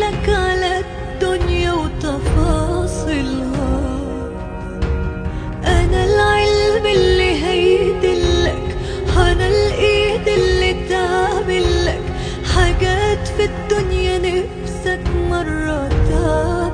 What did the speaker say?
لك على الدنيا وتفاصيلها أنا العلم اللي هيدلك أنا الإيد اللي تعملك حاجات في الدنيا نفسك مرة تعملها